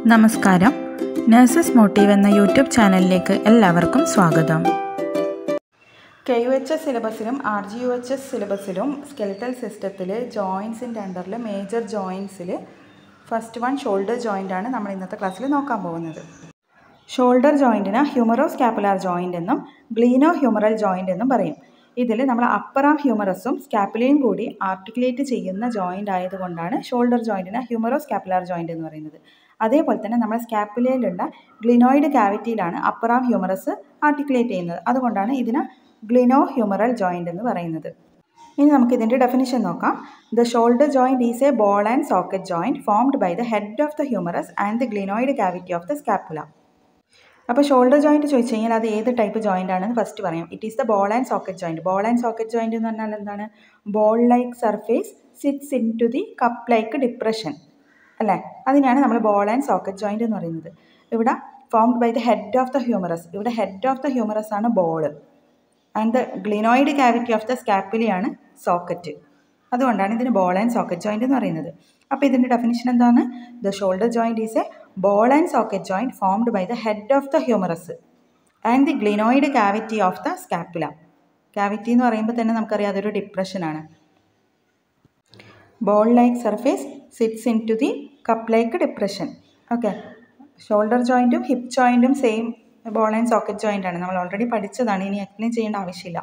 നമസ്കാരം nurses motive എന്ന YouTube ചാനലിലേക്ക് എല്ലാവർക്കും സ്വാഗതം കെ യു എച്ച് എസ് സിലബസിലും R G U H S സിലബസിലും സ്കെൽറ്റൽ സിസ്റ്റത്തിൽ ജോയിൻസിൻ്റെ അണ്ടറിൽ മേജർ ജോയിൻസിൽ ഫസ്റ്റ് വൺ ഷോൾഡർ ജോയിൻ്റ് ആണ് നമ്മൾ ഇന്നത്തെ ക്ലാസ്സിൽ നോക്കാൻ പോകുന്നത് ഷോൾഡർ ജോയിൻറ്റിന് ഹ്യൂമറോ സ്കാപ്പുലാർ ജോയിൻ്റ് എന്നും ഗ്ലീനോ ഹ്യൂമറൽ ജോയിൻ്റ് എന്നും പറയും ഇതിൽ നമ്മൾ അപ്പർ ആം ഹ്യൂമറസും സ്കാപ്പുലയും കൂടി ആർട്ടിക്കുലേറ്റ് ചെയ്യുന്ന ജോയിൻ്റ് ആയതുകൊണ്ടാണ് ഷോൾഡർ ജോയിൻറ്റിന് ഹ്യൂമറോ സ്കാപ്പുലാർ ജോയിൻ്റ് എന്ന് പറയുന്നത് അതേപോലെ തന്നെ നമ്മുടെ സ്കാപ്പുലയിലുള്ള ഗ്ലിനോയിഡ് കാവിറ്റിയിലാണ് അപ്പർ ആം ഹ്യൂമറസ് ആർട്ടിക്കുലേറ്റ് ചെയ്യുന്നത് അതുകൊണ്ടാണ് ഇതിന് ഗ്ലിനോ ഹ്യൂമറൽ ജോയിൻ്റ് എന്ന് പറയുന്നത് ഇനി നമുക്ക് ഇതിൻ്റെ ഡെഫിനിഷൻ നോക്കാം the shoulder joint is a ball and socket joint formed by the head of the humerus and the glenoid cavity of the scapula അപ്പോൾ ഷോൾഡർ ജോയിൻറ്റ് ചോദിച്ചു കഴിഞ്ഞാൽ അത് ഏത് ടൈപ്പ് ജോയിൻ്റ് ആണെന്ന് ഫസ്റ്റ് പറയാം it is the ball and socket joint ball and socket joint എന്ന് പറഞ്ഞാൽ എന്താണ് ball like surface sits into the cup like depression അല്ലേ അതിനാണ് നമ്മൾ ബോൾ ആൻഡ് സോക്കറ്റ് ജോയിൻറ്റ് എന്ന് പറയുന്നത് ഇവിടെ formed by the head of the humerus ഇവിടെ ഹെഡ് ഓഫ് ദ ഹ്യൂമറസ് ആണ് ball and the glenoid cavity of the സ്കാപ്പിലിയാണ് socket അതുകൊണ്ടാണ് ഇതിന് ബോൾ ആൻഡ് സോക്കറ്റ് ജോയിൻറ്റ് എന്ന് പറയുന്നത് അപ്പോൾ ഇതിൻ്റെ ഡെഫിനിഷൻ എന്താണ് the shoulder joint is a ball and socket joint formed by the head of the humerus and the glenoid cavity of the scapula cavity എന്ന് പറയുമ്പോൾ തന്നെ നമുക്കറിയാം അതൊരു ഡിപ്രഷനാണ് ball like surface sits into the cup like depression okay shoulder ജോയിൻറ്റും hip ജോയിൻറ്റും same ball and socket joint ആണ് നമ്മൾ ഓൾറെഡി പഠിച്ചതാണ് ഇനി എക്സ്പ്ലെയിൻ ചെയ്യേണ്ട ആവശ്യമില്ല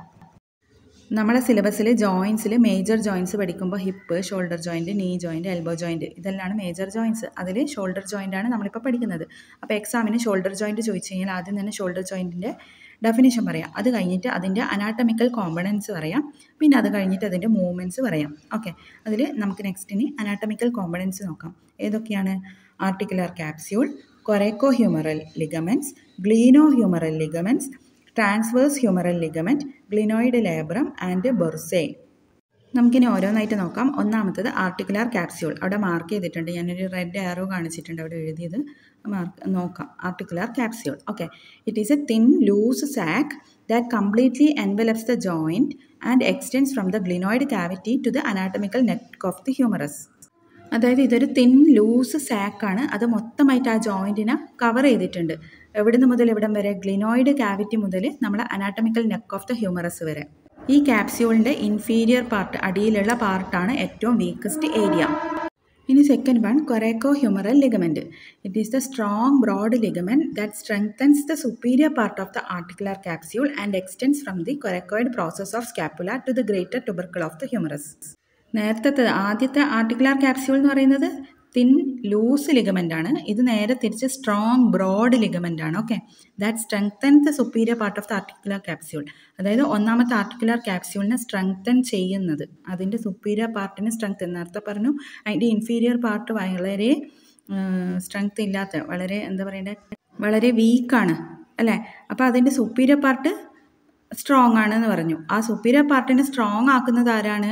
നമ്മളെ സിലബസിൽ ജോയിൻസിൽ മേജർ ജോയിൻസ് പഠിക്കുമ്പോൾ hip shoulder joint knee joint elbow joint ഇതെല്ലാം മേജർ ജോയിൻസ് അതിൽ ഷോൾഡർ ജോയിൻ്റ് ആണ് നമ്മളിപ്പോൾ പഠിക്കുന്നത് അപ്പോൾ എക്സാമിന് ഷോൾഡർ ജോയിൻറ്റ് ചോദിച്ചു കഴിഞ്ഞാൽ ആദ്യം തന്നെ ഷോൾഡർ ജോയിൻറ്റിൻ്റെ ഡെഫിനിഷൻ പറയാം അത് കഴിഞ്ഞിട്ട് അതിൻ്റെ അനാട്ടമിക്കൽ കോമ്പണൻസ് പറയാം പിന്നെ അത് കഴിഞ്ഞിട്ട് അതിൻ്റെ മൂവ്മെൻറ്റ്സ് പറയാം ഓക്കെ അതിൽ നമുക്ക് നെക്സ്റ്റിന് അനാട്ടമിക്കൽ കോമ്പണൻസ് നോക്കാം ഏതൊക്കെയാണ് articular capsule coraco humeral ligaments gleno humeral ligaments transverse humeral ligament glenoid labrum and bursae നമുക്കിനി ഓരോന്നായിട്ട് നോക്കാം ഒന്നാമത്തത് ആർട്ടിക്കുലർ ക്യാപ്സ്യൂൾ അവിടെ മാർക്ക് ചെയ്തിട്ടുണ്ട് ഞാനൊരു റെഡ് ആറോ കാണിച്ചിട്ടുണ്ട് അവിടെ എഴുതിയത് മാർക്ക് നോക്കാം articular capsule okay it is a thin loose sac that completely envelops the joint and extends from the glenoid cavity to the anatomical neck of the humerus അതായത് ഇതൊരു തിൻ ലൂസ് സാക്കാണ് അത് മൊത്തമായിട്ട് ആ ജോയിൻറ്റിനെ കവർ ചെയ്തിട്ടുണ്ട് എവിടുന്ന് മുതൽ എവിടം വരെ ഗ്ലിനോയിഡ് കാവിറ്റി മുതൽ നമ്മൾ anatomical neck of the humerus വരെ ഈ ക്യാപ്സ്യൂളിൻ്റെ ഇൻഫീരിയർ പാർട്ട് അടിയിലുള്ള പാർട്ടാണ് ഏറ്റവും വീക്കസ്റ്റ് ഏരിയ ഇനി second one coraco humeral ligament it is the strong broad ligament that strengthens the superior part of the articular capsule and extends from the coracoid process of scapula to the greater tubercle of the humerus നേരത്തെ ആദ്യത്തെ articular capsule എന്ന് പറയുന്നത് thin loose ligament ആണ് ഇത് നേരെ തിരിച്ച് strong broad ligament ആണ് okay that strengthen the superior part of the articular capsule അതായത് ഒന്നാമത്തെ ആർട്ടിക്കുലർ ക്യാപ്സ്യൂളിനെ സ്ട്രെങ്തൻ ചെയ്യുന്നത് അതിൻ്റെ സുപ്പീരിയർ പാർട്ടിന് സ്ട്രെങ്ത് നേരത്തെ പറഞ്ഞു അതിൻ്റെ ഇൻഫീരിയർ പാർട്ട് വളരെ സ്ട്രെങ്ത് ഇല്ലാത്ത വളരെ എന്താ പറയേണ്ടത് വളരെ വീക്കാണ് അല്ലേ അപ്പോൾ അതിൻ്റെ സുപ്പീരിയർ പാർട്ട് സ്ട്രോങ് ആണെന്ന് പറഞ്ഞു ആ സുപ്പീരിയർ പാർട്ടിനെ സ്ട്രോങ് ആക്കുന്നത് ആരാണ്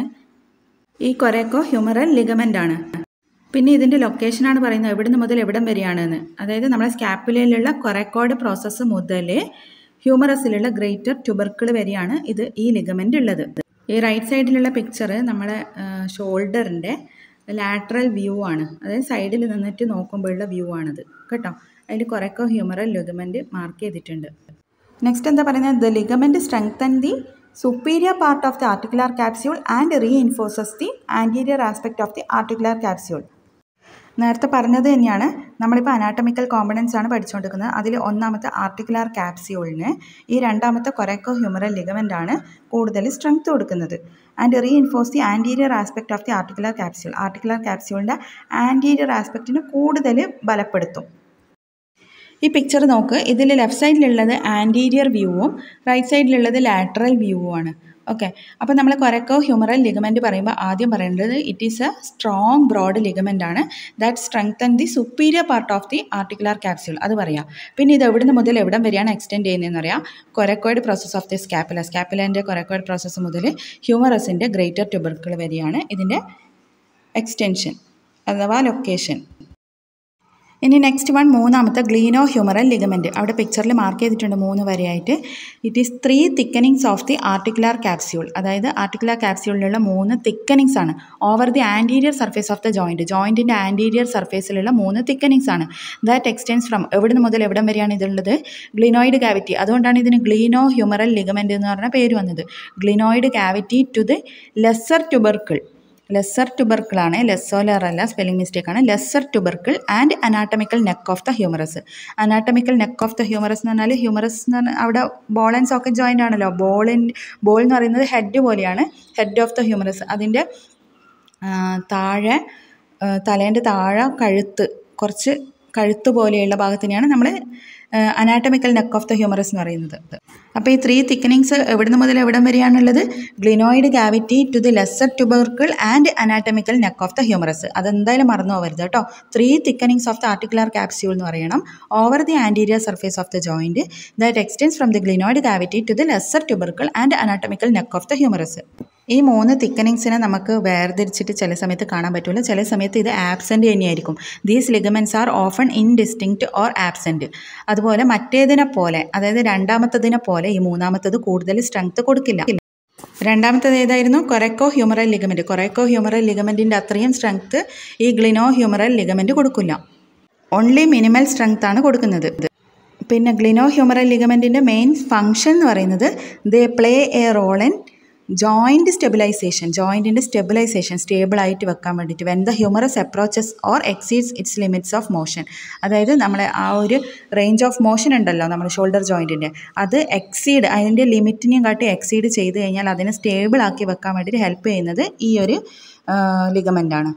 ഈ കൊറേക്കോ ഹ്യൂമറൽ ലിഗമെൻ്റ് ആണ് പിന്നെ ഇതിൻ്റെ ലൊക്കേഷനാണ് പറയുന്നത് എവിടുന്ന് മുതൽ എവിടം വരെയാണെന്ന് അതായത് നമ്മുടെ സ്കാപ്പുലയിലുള്ള കൊറക്കോഡ് പ്രോസസ്സ് മുതൽ ഹ്യൂമറസിലുള്ള ഗ്രേറ്റർ ട്യൂബർക്കിൾ വരെയാണ് ഇത് ഈ ലിഗമെൻ്റ് ഉള്ളത് ഈ റൈറ്റ് സൈഡിലുള്ള പിക്ചർ നമ്മളെ ഷോൾഡറിൻ്റെ ലാറ്ററൽ വ്യൂ ആണ് അതായത് സൈഡിൽ നിന്നിട്ട് നോക്കുമ്പോഴുള്ള വ്യൂ ആണിത് കേട്ടോ അതിൽ കൊറക്കോ ഹ്യൂമറൽ ലിഗമെൻറ്റ് മാർക്ക് ചെയ്തിട്ടുണ്ട് നെക്സ്റ്റ് എന്താ പറയുന്നത് the ligament strengthen the superior part of the articular capsule and reinforces the anterior aspect of the articular capsule. നേരത്തെ പറഞ്ഞത് തന്നെയാണ് നമ്മളിപ്പോൾ അനാട്ടമിക്കൽ കോമ്പണൻസ് ആണ് പഠിച്ചുകൊണ്ടിരിക്കുന്നത് അതിൽ ഒന്നാമത്തെ ആർട്ടിക്കുലാർ ക്യാപ്സ്യൂളിന് ഈ രണ്ടാമത്തെ കൊറേക്കോ ഹ്യൂമറൽ ലിഗമെൻ്റ് ആണ് കൂടുതൽ സ്ട്രെങ്ത് കൊടുക്കുന്നത് and reinforce the anterior aspect of the articular capsule articular ക്യാപ്സ്യൂളിൻ്റെ ആൻറ്റീരിയർ ആസ്പെക്റ്റിന് കൂടുതൽ ബലപ്പെടുത്തും ഈ പിക്ചർ നോക്ക് ഇതിൽ ലെഫ്റ്റ് സൈഡിലുള്ളത് ആൻറ്റീരിയർ വ്യൂവും റൈറ്റ് സൈഡിലുള്ളത് ലാറ്ററൽ വ്യൂവും ആണ് ഓക്കെ അപ്പോൾ നമ്മൾ കൊരക്കോ ഹ്യൂമറൽ ലിഗമെൻറ്റ് പറയുമ്പോൾ ആദ്യം പറയേണ്ടത് it is a strong broad ligament ആണ് that strengthen the superior part of the articular capsule അത് പറയാം പിന്നെ ഇത് എവിടുന്ന് മുതൽ എവിടം വരെയാണ് എക്സ്റ്റെൻഡ് ചെയ്യുന്നതെന്ന് പറയാം coracoid process of the scapula സ്കാപ്പുലേൻ്റെ കൊരക്കോയിഡ് പ്രോസസ്സ് മുതൽ ഹ്യൂമറസിൻ്റെ ഗ്രേറ്റർ ട്യൂബർക്കിൾ വരെയാണ് ഇതിൻ്റെ എക്സ്റ്റെൻഷൻ അഥവാ ലൊക്കേഷൻ ഇനി നെക്സ്റ്റ് വൺ മൂന്നാമത്തെ ഗ്ലീനോ ഹ്യൂമറൽ ലിഗമെൻറ്റ് അവിടെ പിക്ചറിൽ മാർക്ക് ചെയ്തിട്ടുണ്ട് മൂന്ന് വരെയായിട്ട് it is three thickenings of the articular capsule അതായത് ആർട്ടിക്കുലാർ ക്യാപ്സ്യൂളിലുള്ള മൂന്ന് തിക്കനിങ്സ് ആണ് over the anterior surface of the joint ജോയിൻറ്റിൻ്റെ ആൻറ്റീരിയർ സർഫേസിലുള്ള മൂന്ന് തിക്കനിങ്സ് ആണ് ദാറ്റ് എക്സ്റ്റെൻസ് ഫ്രം എവിടെ മുതൽ എവിടം വരെയാണ് ഇതുള്ളത് ഗ്ലിനോയിഡ് കാവിറ്റി അതുകൊണ്ടാണ് ഇതിന് ഗ്ലീനോ ഹ്യൂമറൽ ലിഗമെൻറ്റ് എന്ന് പറഞ്ഞ പേര് വന്നത് glenoid cavity to the lesser tubercle lesser ട്യൂബർക്കിളാണ് ലെസ്സോലർ അല്ല സ്പെല്ലിംഗ് മിസ്റ്റേക്ക് ആണ് lesser tubercle and anatomical neck of the humerus anatomical neck of the humerus എന്ന് പറഞ്ഞാൽ ഹ്യൂമറസ് എന്ന് പറഞ്ഞാൽ അവിടെ ബോൾ ആൻഡ് സോക്കറ്റ് ജോയിൻ്റ് ആണല്ലോ ബോളിൻ ബോൾ എന്ന് പറയുന്നത് ഹെഡ് പോലെയാണ് ഹെഡ് ഓഫ് ദ ഹ്യൂമറസ് അതിൻ്റെ താഴെ തലേൻ്റെ താഴെ കഴുത്ത് കുറച്ച് കഴുത്ത് പോലെയുള്ള ഭാഗത്തിനെയാണ് നമ്മൾ anatomical neck of the humerus എന്ന് പറയുന്നത് അപ്പോൾ ഈ ത്രീ തിക്കനിങ്സ് എവിടുന്ന് മുതൽ എവിടം വരെയാണുള്ളത് glenoid cavity to the lesser tubercle and anatomical neck of the humerus അതെന്തായാലും മറന്നു പോകരുത് കേട്ടോ three thickenings of the articular capsule എന്ന് പറയണം over the anterior surface of the joint that extends from the glenoid cavity to the lesser tubercle and anatomical neck of the humerus ഈ മൂന്ന് തിക്കനിങ്സിനെ നമുക്ക് വേർതിരിച്ചിട്ട് ചില സമയത്ത് കാണാൻ പറ്റില്ല ചില സമയത്ത് ഇത് ആബ്സെൻ്റ് തന്നെയായിരിക്കും these ligaments are often indistinct or absent അതുപോലെ മറ്റേതിനെ പോലെ അതായത് രണ്ടാമത്തതിനെ പോലെ ഈ മൂന്നാമത്തത് കൂടുതൽ സ്ട്രെങ്ത് കൊടുക്കില്ല രണ്ടാമത്തത് ഏതായിരുന്നു coraco humeral ligament coraco humeral ലിഗമെൻറ്റിൻ്റെ അത്രയും സ്ട്രെങ്ത് ഈ ഗ്ലിനോ ഹ്യൂമറൽ ലിഗമെൻറ്റ് കൊടുക്കില്ല ഓൺലി മിനിമൽ സ്ട്രെങ്ത് ആണ് കൊടുക്കുന്നത് പിന്നെ ഗ്ലിനോ ഹ്യൂമറൽ ലിഗമെൻറ്റിൻ്റെ മെയിൻ ഫങ്ഷൻ എന്ന് പറയുന്നത് they play a role in joint stabilization ജോയിൻറ്റിൻ്റെ സ്റ്റെബിലൈസേഷൻ സ്റ്റേബിളായിട്ട് വെക്കാൻ വേണ്ടിയിട്ട് when the humerus approaches or exceeds its limits of motion അതായത് നമ്മളെ ആ ഒരു റേഞ്ച് ഓഫ് മോഷൻ ഉണ്ടല്ലോ നമ്മുടെ ഷോൾഡർ ജോയിൻറ്റിൻ്റെ അത് എക്സീഡ് അതിൻ്റെ ലിമിറ്റിനെയും കാട്ടി എക്സീഡ് ചെയ്ത് കഴിഞ്ഞാൽ അതിനെ സ്റ്റേബിൾ ആക്കി വെക്കാൻ വേണ്ടിയിട്ട് ഹെൽപ്പ് ചെയ്യുന്നത് ഈ ഒരു ലിഗമെൻ്റാണ്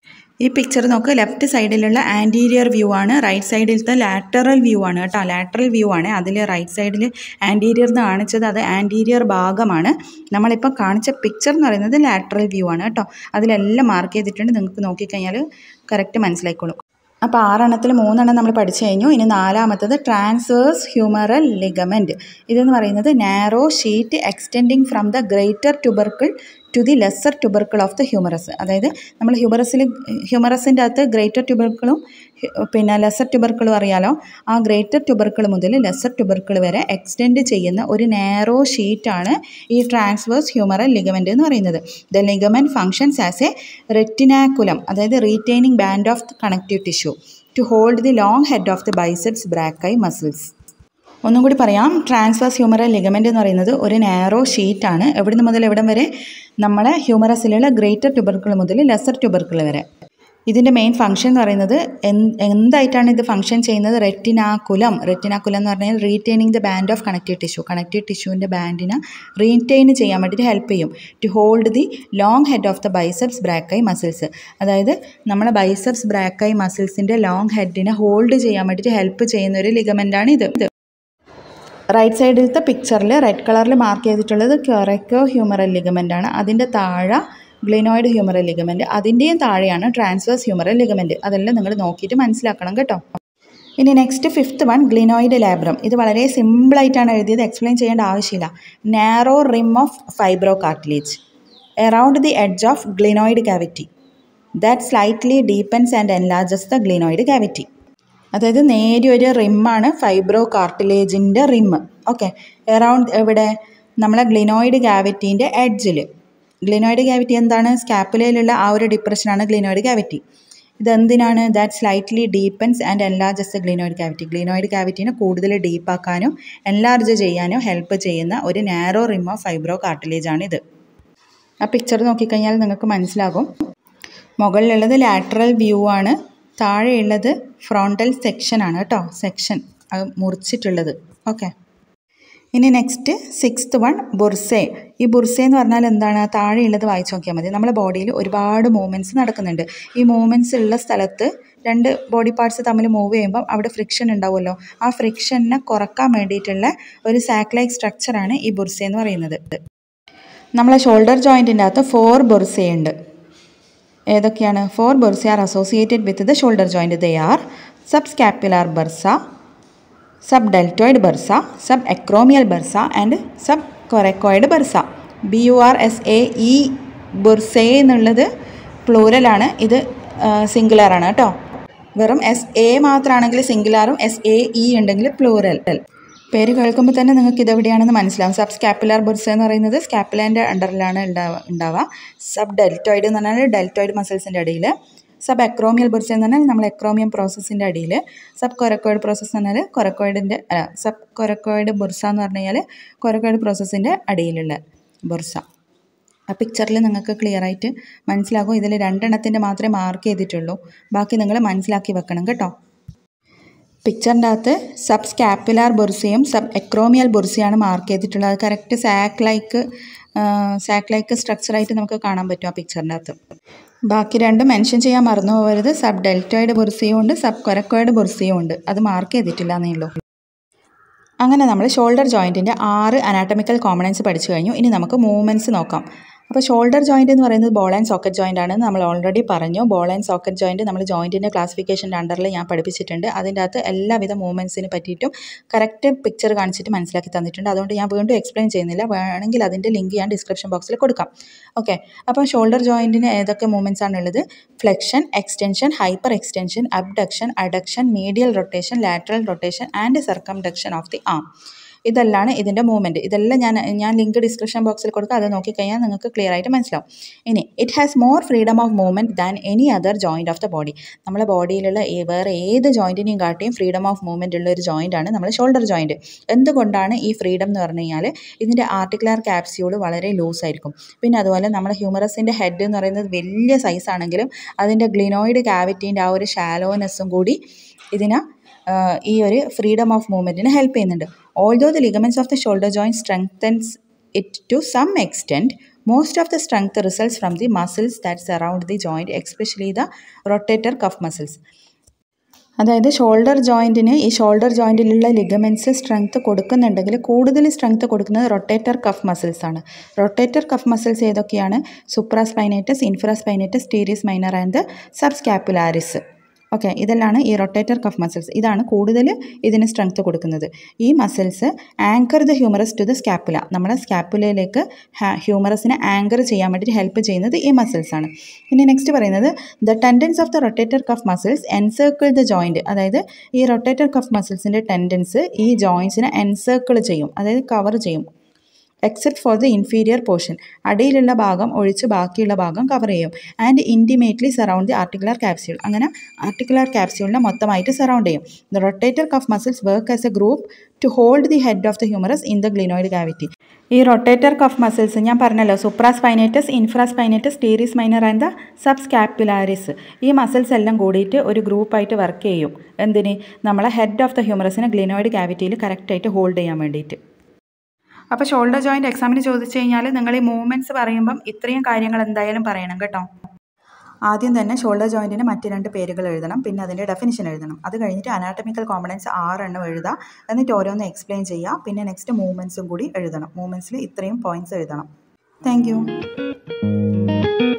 ഈ പിക്ചർ നോക്ക് ലെഫ്റ്റ് സൈഡിലുള്ള ആൻറ്റീരിയർ വ്യൂ ആണ് റൈറ്റ് സൈഡിലത്തെ ലാറ്ററൽ വ്യൂ ആണ് കേട്ടോ ലാറ്ററൽ വ്യൂ ആണ് അതിൽ റൈറ്റ് സൈഡിൽ ആൻറ്റീരിയർ എന്ന് കാണിച്ചത് അത് ആൻറ്റീരിയർ ഭാഗമാണ് നമ്മളിപ്പോൾ കാണിച്ച പിക്ചർ എന്ന് പറയുന്നത് ലാറ്ററൽ വ്യൂ ആണ് കേട്ടോ അതിലെല്ലാം മാർക്ക് ചെയ്തിട്ടുണ്ട് നിങ്ങൾക്ക് നോക്കിക്കഴിഞ്ഞാൽ കറക്റ്റ് മനസ്സിലായിക്കോളും അപ്പോൾ ആറെണ്ണത്തിൽ മൂന്നെണ്ണം നമ്മൾ പഠിച്ചു കഴിഞ്ഞു ഇനി നാലാമത്തത് ട്രാൻസ്വേഴ്സ് ഹ്യൂമറൽ ലിഗമെൻറ്റ് ഇതെന്ന് പറയുന്നത് narrow sheet extending from the greater tubercle to the lesser tubercle of the humerus അതായത് നമ്മൾ ഹ്യൂമറസിൽ ഹ്യൂമറസിൻ്റെ അകത്ത് ഗ്രേറ്റർ ട്യൂബർക്കിളും പിന്നെ ലെസ്സർ ട്യൂബർക്കിളും അറിയാലോ ആ ഗ്രേറ്റർ ട്യൂബർക്കിൾ മുതൽ ലെസ്സർ ട്യൂബർക്കിൾ വരെ എക്സ്റ്റെൻഡ് ചെയ്യുന്ന ഒരു നാരോ ഷീറ്റാണ് ഈ ട്രാൻസ്വേഴ്സ് ഹ്യൂമറൽ ലിഗമെൻ്റ് എന്ന് പറയുന്നത് the ligament functions as a retinaculum അതായത് retaining band of connective tissue to hold the long head of the biceps brachii muscles ഒന്നും കൂടി പറയാം ട്രാൻസ്വേഴ്സ് ഹ്യൂമറൽ ലിഗമെൻ്റ് എന്ന് പറയുന്നത് ഒരു നാരോ ഷീറ്റാണ് എവിടുന്ന് മുതൽ എവിടം വരെ നമ്മളെ ഹ്യൂമറസിലുള്ള ഗ്രേറ്റർ ട്യൂബർക്കിൾ മുതൽ ലെസർ ട്യൂബർക്കിൾ വരെ ഇതിൻ്റെ മെയിൻ ഫംഗ്ഷൻ എന്ന് പറയുന്നത് എന്തായിട്ടാണ് ഇത് ഫംഗ്ഷൻ ചെയ്യുന്നത് റെറ്റിനാക്കുലം റെറ്റിനാക്കുലം എന്ന് പറഞ്ഞാൽ retaining the band of connective tissue connective ടിഷ്യൂവിൻ്റെ ബാൻഡിനെ റീറ്റെയിൻ ചെയ്യാൻ വേണ്ടിയിട്ട് ഹെൽപ്പ് ചെയ്യും to hold the long head of the biceps brachii muscles അതായത് നമ്മളെ ബൈസെപ്സ് ബ്രാക്കൈ മസിൽസിൻ്റെ ലോങ് ഹെഡിനെ ഹോൾഡ് ചെയ്യാൻ വേണ്ടിയിട്ട് ഹെൽപ്പ് ചെയ്യുന്ന ഒരു ലിഗമെൻ്റാണ് ഇത് റൈറ്റ് സൈഡിലത്തെ പിക്ചറിൽ റെഡ് കളറിൽ മാർക്ക് ചെയ്തിട്ടുള്ളത് ക്യൊറക്കോ ഹ്യൂമറൽ ലിഗമെൻ്റ് ആണ് അതിൻ്റെ താഴെ ഗ്ലിനോയിഡ് ഹ്യൂമറൽ ലിഗമെൻറ്റ് അതിൻ്റെയും താഴെയാണ് ട്രാൻസ്വേഴ്സ് ഹ്യൂമറൽ ലിഗമെൻറ്റ് അതെല്ലാം നിങ്ങൾ നോക്കിയിട്ട് മനസ്സിലാക്കണം കേട്ടോ ഇനി next fifth one glenoid labrum ഇത് വളരെ സിമ്പിളായിട്ടാണ് എഴുതിയത് എക്സ്പ്ലെയിൻ ചെയ്യേണ്ട ആവശ്യമില്ല narrow rim of fibro cartilage around the edge of glenoid cavity that slightly deepens and enlarges the glenoid cavity അതായത് നേരിയൊരു റിമ്മാണ് ഫൈബ്രോ കാർട്ടിലേജിൻ്റെ റിമ്മ് ഓക്കെ എറൗണ്ട് എവിടെ നമ്മളെ ഗ്ലിനോയിഡ് ക്യാവിറ്റീൻ്റെ എഡ്ജിൽ ഗ്ലിനോയിഡ് ക്യാവിറ്റി എന്താണ് സ്കാപ്പുലയിലുള്ള ആ ഒരു ഡിപ്രഷനാണ് ഗ്ലിനോയിഡ് ക്യാവിറ്റി ഇതെന്തിനാണ് that slightly deepens and enlarges the glenoid cavity glenoid ക്യാവിറ്റീനെ കൂടുതൽ ഡീപ്പാക്കാനും എൻലാർജ് ചെയ്യാനും ഹെൽപ്പ് ചെയ്യുന്ന ഒരു narrow rim of fibro cartilage ആണ് ഇത് ആ പിക്ചർ നോക്കിക്കഴിഞ്ഞാൽ നിങ്ങൾക്ക് മനസ്സിലാകും മുകളിലുള്ളത് ലാറ്ററൽ വ്യൂ ആണ് താഴെയുള്ളത് ഫ്രോണ്ടൽ സെക്ഷനാണ് കേട്ടോ സെക്ഷൻ അത് മുറിച്ചിട്ടുള്ളത് ഓക്കെ ഇനി നെക്സ്റ്റ് സിക്സ്ത് വൺ ബുർസെ ഈ ബുർസെ എന്ന് പറഞ്ഞാൽ എന്താണ് താഴെയുള്ളത് വായിച്ചു നോക്കിയാൽ മതി നമ്മുടെ ബോഡിയിൽ ഒരുപാട് മൂവ്മെൻറ്റ്സ് നടക്കുന്നുണ്ട് ഈ മൂവ്മെൻറ്റ്സ് ഉള്ള സ്ഥലത്ത് രണ്ട് ബോഡി പാർട്സ് തമ്മിൽ മൂവ് ചെയ്യുമ്പോൾ അവിടെ ഫ്രിക്ഷൻ ഉണ്ടാവുമല്ലോ ആ ഫ്രിക്ഷനെ കുറക്കാൻ വേണ്ടിയിട്ടുള്ള ഒരു സാക്ലൈക്ക് സ്ട്രക്ചറാണ് ഈ ബുർസെ എന്ന് പറയുന്നത് നമ്മളെ ഷോൾഡർ ജോയിൻറ്റിൻ്റെ അകത്ത് ഫോർ ബുർസെ ഉണ്ട് ഏതൊക്കെയാണ് four bursa are associated with the shoulder joint they are sub scapular bursa sub deltoid bursa sub acromial bursa and sub coracoid bursa B U R S A E bursae എന്നുള്ളത് പ്ലൂരലാണ് ഇത് സിംഗുലറാണ് കേട്ടോ വെറും S A മാത്രമാണെങ്കിൽ സിംഗുലാറും S A E ഉണ്ടെങ്കിൽ plural പേര് കേൾക്കുമ്പോൾ തന്നെ നിങ്ങൾക്ക് ഇതെവിടെയാണെന്ന് മനസ്സിലാവും സബ് സ്കാപ്പുലാർ ബുർസ എന്ന് പറയുന്നത് സ്കാപ്പുലാൻ്റെ അണ്ടറിലാണ് ഉണ്ടാവുക ഉണ്ടാവുക സബ് ഡെൽറ്റോയിഡ് എന്ന് പറഞ്ഞാൽ ഡെൽറ്റോയിഡ് മസിൽസിൻ്റെ അടിയിൽ സബ് എക്രോമിയൽ ബുർസ എന്ന് പറഞ്ഞാൽ നമ്മൾ എക്രോമിയം പ്രോസസ്സിൻ്റെ അടിയിൽ സബ് കൊരക്കോയിഡ് പ്രോസസ്സ് എന്ന് പറഞ്ഞാൽ കൊരക്കോയിഡിൻ്റെ അല്ല സബ് കൊരക്കോയിഡ് ബുർസ എന്ന് പറഞ്ഞു കഴിഞ്ഞാൽ കൊരക്കോയിഡ് പ്രോസസ്സിൻ്റെ അടിയിലുള്ള ബുർസ ആ പിക്ചറിൽ നിങ്ങൾക്ക് ക്ലിയർ ആയിട്ട് മനസ്സിലാകും ഇതിൽ രണ്ടെണ്ണത്തിൻ്റെ മാത്രമേ മാർക്ക് ചെയ്തിട്ടുള്ളൂ ബാക്കി നിങ്ങൾ മനസ്സിലാക്കി വെക്കണം കേട്ടോ പിക്ചറിൻ്റെ അകത്ത് സബ് സ്കാപ്പുലാർ ബുർസയും സബ് എക്രോമിയൽ ബുർസയാണ് മാർക്ക് ചെയ്തിട്ടുള്ളത് അത് correct sac like sac like സ്ട്രക്ചറായിട്ട് നമുക്ക് കാണാൻ പറ്റും ആ പിക്ചറിൻ്റെ അകത്ത് ബാക്കി രണ്ടും മെൻഷൻ ചെയ്യാൻ മറന്നു പോകരുത് സബ് ഡെൽറ്റോയിഡ് ബുർസിയും ഉണ്ട് സബ് കൊരക്കോയിഡ് ബുർസിയും ഉണ്ട് അത് മാർക്ക് ചെയ്തിട്ടില്ല എന്നേ ഉള്ളൂ അങ്ങനെ നമ്മൾ ഷോൾഡർ ജോയിൻറ്റിൻ്റെ ആറ് അനാട്ടമിക്കൽ കോമ്പണൻസ് പഠിച്ചു കഴിഞ്ഞു ഇനി നമുക്ക് മൂവ്മെൻറ്റ്സ് നോക്കാം അപ്പോൾ ഷോൾഡർ ജോയിൻ്റ് എന്ന് പറയുന്നത് ബോൾ ആൻഡ് സോക്കറ്റ് ജോയിൻ്റ് ആണ് നമ്മൾ ഓൾറെഡി പറഞ്ഞു ബോൾ ആൻഡ് സോക്കറ്റ് ജോയിൻറ്റ് നമ്മൾ ജോയിൻറ്റിൻ്റെ ക്ലാസിഫിക്കേഷൻ്റെ അണ്ടറിൽ ഞാൻ പഠിപ്പിച്ചിട്ടുണ്ട് അതിൻ്റെ അകത്ത് എല്ലാവിധ മൂവ്മെൻറ്റ്സിനെ പറ്റിയിട്ടും കറക്റ്റ് പിക്ചർ കാണിച്ചിട്ട് മനസ്സിലാക്കി തന്നിട്ടുണ്ട് അതുകൊണ്ട് ഞാൻ വീണ്ടും എക്സ്പ്ലെയിൻ ചെയ്യുന്നില്ല വേണമെങ്കിൽ അതിൻ്റെ ലിങ്ക് ഞാൻ ഡിസ്ക്രിപ്ഷൻ ബോക്സിൽ കൊടുക്കാം ഓക്കെ അപ്പോൾ ഷോൾഡർ ജോയിൻറ്റിന് ഏതൊക്കെ മൂവ്മെൻറ്റ്സ് ആണുള്ളത് flexion extension hyper extension abduction adduction medial rotation lateral rotation and circumduction of the arm ഇതെല്ലാം ഇതിൻ്റെ മൂവ്മെൻറ്റ് ഇതെല്ലാം ഞാൻ ഞാൻ ലിങ്ക് ഡിസ്ക്രിപ്ഷൻ ബോക്സിൽ കൊടുക്കുക അത് നോക്കിക്കഴിഞ്ഞാൽ നിങ്ങൾക്ക് ക്ലിയർ ആയിട്ട് മനസ്സിലാവും ഇനി it has more freedom of movement than any other joint of the body നമ്മുടെ ബോഡിയിലുള്ള ഏ- വേറെ ഏത് ജോയിൻറ്റിനെയും കാട്ടിയും ഫ്രീഡം ഓഫ് മൂവ്മെൻറ്റ് ഉള്ള ഒരു ജോയിൻ്റ് ആണ് നമ്മൾ ഷോൾഡർ ജോയിൻറ്റ് എന്തുകൊണ്ടാണ് ഈ ഫ്രീഡം എന്ന് പറഞ്ഞു കഴിഞ്ഞാൽ ഇതിൻ്റെ ആർട്ടിക്കുലർ ക്യാപ്സ്യൂൾ വളരെ ലൂസ് ആയിരിക്കും പിന്നെ അതുപോലെ നമ്മുടെ ഹ്യൂമറസിൻ്റെ ഹെഡ് എന്ന് പറയുന്നത് വലിയ സൈസ് ആണെങ്കിലും അതിൻ്റെ ഗ്ലിനോയിഡ് ക്യാവിറ്റീൻ്റെ ആ ഒരു ഷാലോനെസ്സും കൂടി ഇതിനെ ആഹ് ഈ ഒരു ഫ്രീഡം ഓഫ് മൂവ്മെൻറ്റിന് ഹെൽപ്പ് ചെയ്യുന്നുണ്ട് although the ligaments of the shoulder joint strengthens it to some extent most of the strength results from the muscles that surround the joint especially the rotator cuff muscles അതായത് shoulder ജോയിൻറ്റിന് ഈ shoulder ജോയിൻറ്റിലുള്ള ligaments strength കൊടുക്കുന്നുണ്ടെങ്കിൽ കൂടുതൽ strength കൊടുക്കുന്നത് rotator cuff muscles ആണ് rotator cuff muscles ഏതൊക്കെയാണ് supraspinatus infraspinatus teres minor and subscapularis okay ഇതെല്ലാം ഈ റൊട്ടേറ്റർ കഫ് മസിൽസ് ഇതാണ് കൂടുതൽ ഇതിന് സ്ട്രെങ്ത് കൊടുക്കുന്നത് ഈ muscles anchor the humerus to the scapula നമ്മുടെ സ്കാപ്പുലയിലേക്ക് ഹ്യൂമറസിനെ ആങ്കർ ചെയ്യാൻ വേണ്ടിയിട്ട് ഹെൽപ്പ് ചെയ്യുന്നത് ഈ മസിൽസ് ആണ് പിന്നെ നെക്സ്റ്റ് പറയുന്നത് the tendons of the rotator cuff muscles encircle the joint അതായത് ഈ റൊട്ടേറ്റർ കഫ് മസിൽസിൻ്റെ ടെൻഡൻസ് ഈ ജോയിൻസിനെ എൻസേക്കിൾ ചെയ്യും അതായത് കവർ ചെയ്യും except for the inferior portion അടിയിലുള്ള ഭാഗം ഒഴിച്ച് ബാക്കിയുള്ള ഭാഗം കവർ ചെയ്യും and intimately surround the articular capsule അങ്ങനെ ആർട്ടിക്കുലർ ക്യാപ്സ്യൂളിനെ മൊത്തമായിട്ട് സറൗണ്ട് ചെയ്യും the rotator cuff muscles work as a group to hold the head of the humerus in the glenoid cavity ഈ റൊട്ടേറ്റർ കഫ് മസിൽസ് ഞാൻ പറഞ്ഞല്ലോ supraspinatus infraspinatus teres minor and the subscapularis ഈ muscles എല്ലാം കൂടിയിട്ട് ഒരു ഗ്രൂപ്പായിട്ട് work ചെയ്യും എന്തിന് നമ്മളെ ഹെഡ് ഓഫ് ദ ഹ്യൂമറസിനെ ഗ്ലിനോയിഡ് ക്യാവിറ്റിയിൽ കറക്റ്റായിട്ട് ഹോൾഡ് ചെയ്യാൻ വേണ്ടിയിട്ട് അപ്പോൾ ഷോൾഡർ ജോയിൻറ്റ് എക്സാമിന് ചോദിച്ചു കഴിഞ്ഞാൽ നിങ്ങൾ ഈ മൂവ്മെൻറ്റ്സ് പറയുമ്പം ഇത്രയും കാര്യങ്ങൾ എന്തായാലും പറയണം കേട്ടോ ആദ്യം തന്നെ ഷോൾഡർ ജോയിൻറ്റിന് മറ്റ് രണ്ട് പേരുകൾ എഴുതണം പിന്നെ അതിൻ്റെ ഡെഫിനിഷൻ എഴുതണം അത് കഴിഞ്ഞിട്ട് അനാട്ടമിക്കൽ കോമ്പണൻസ് ആറെണ്ണം എഴുതുക എന്നിട്ട് ഓരോന്ന് എക്സ്പ്ലെയിൻ ചെയ്യുക പിന്നെ നെക്സ്റ്റ് മൂവ്മെൻറ്റ്സും കൂടി എഴുതണം മൂവ്മെൻറ്റ്സിൽ ഇത്രയും പോയിൻറ്റ്സ് എഴുതണം താങ്ക്